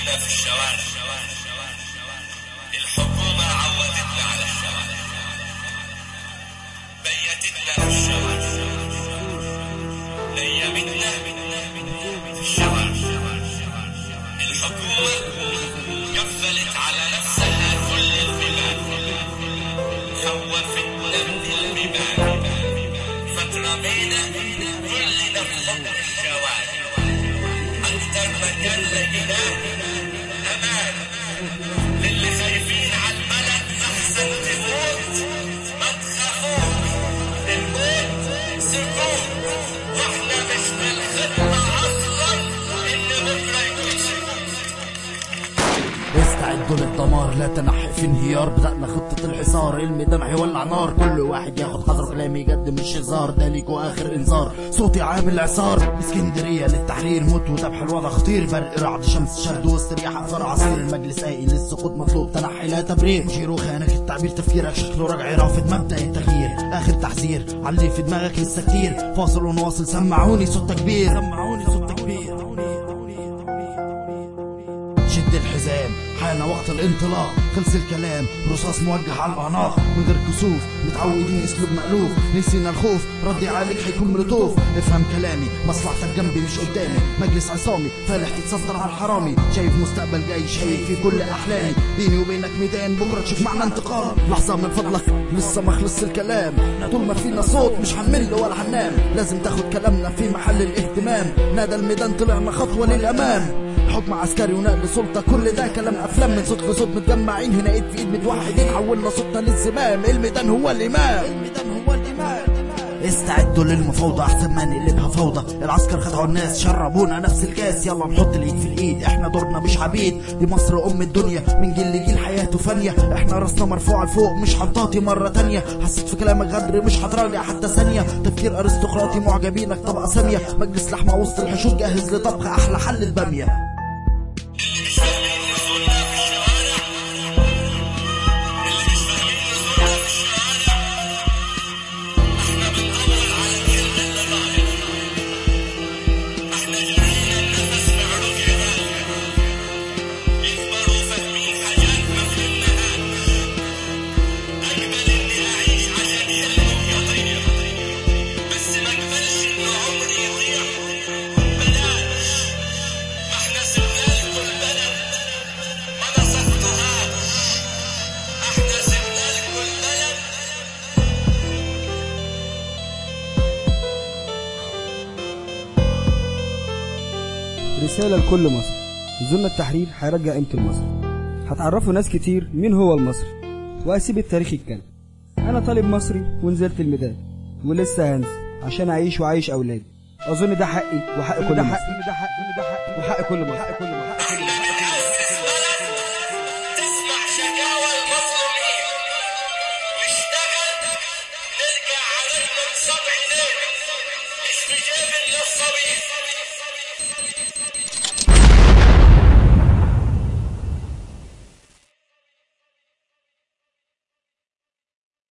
بيتنا في الشوارع الحكومة عودتنا على الشوارع بيتتنا في الشوارع نيمتنا في الشوارع الحكومة قفلت على نفسها كل البيبان خوفتنا من البيبان فترمينا كلنا في حب الشوارع أكتر مكان لقيناه أمان للي خايفين على البلد أحسن تموت ما تخافوش الموت سكوت واحنا مش بالخدمة أصلا إن بكرة يكون سكوت استعدوا للدمار لا تنحي في انهيار بدأنا خطة الحصار الميدان هيولع نار كل واحد ياخد حذره كلامي يقدم مش هزار ده ليكوا اخر انذار صوتي عامل اعصار اسكندرية للتحرير موت وذبح الوضع خطير برق رعد شمس شهد وسط رياح اثار عصير المجلس قايل السقوط مطلوب تنحي لا تبرير جيرو خانك التعبير تفكيرك شكله رجعي رافض مبدأ التغيير اخر تحذير علي في دماغك لسه كتير فاصل ونواصل سمعوني صوت تكبير سمعوني صوت تكبير شد الحزام حان وقت الانطلاق خلص الكلام رصاص موجه على الاعناق من غير كسوف متعودين اسلوب مألوف نسينا الخوف ردي عليك هيكون ملطوف افهم كلامي مصلحتك جنبي مش قدامي مجلس عصامي فالح تتصدر على الحرامي شايف مستقبل جاي شايف في كل احلامي بيني وبينك ميدان بكره تشوف معنا انتقام لحظه من فضلك لسه ما خلص الكلام طول ما فينا صوت مش هنمل ولا هننام لازم تاخد كلامنا في محل الاهتمام نادى الميدان طلعنا خطوه للامام حكم عسكري ونقل سلطة كل ده كلام أفلام من صوت لصوت متجمعين هنا إيد في إيد متوحدين حولنا صوتنا للزمام الميدان هو الإمام الميدان هو الإمام استعدوا للمفاوضة أحسن ما نقلبها فوضى العسكر خدعوا الناس شربونا نفس الكاس يلا نحط الإيد في الإيد إحنا دورنا مش عبيد دي مصر أم الدنيا من جيل لجيل حياته فانية إحنا راسنا مرفوعة لفوق مش هنطاطي مرة تانية حسيت في كلامك غدر مش هتراجع حتى ثانية تفكير أرستقراطي معجبينك طبقة سامية مجلس لحمة وسط الحشود جاهز لطبخ أحلى حل البامية اللي مش فاهمين نزولنا في الشوارع اللي مش فاهمين نزولنا في الشوارع احنا بندور على الكلمة اللي ضاعت احنا جايين النفس في عروق عبالنا يكبروا فاهمين حاجات ما فهمناهاش اقبل اني اعيش عشان يلهم يضيع بس ما اقبلش ان عمري يضيع بلاش ما احنا سبنا لكم البلد ما نصفتوهاش احنا سبنا لكم البلد رسالة لكل مصر نزولنا التحرير هيرجع قيمة المصري هتعرفوا ناس كتير مين هو المصري وأسيب التاريخ يتكلم أنا طالب مصري ونزلت الميدان ولسه هنزل عشان أعيش وأعيش أولادي أظن ده حقي وحق كل مصري ده حقي ده حقي وحق كل مصري حق كل مصري احنا بنعز بلد تسمع شكاوى المظلومين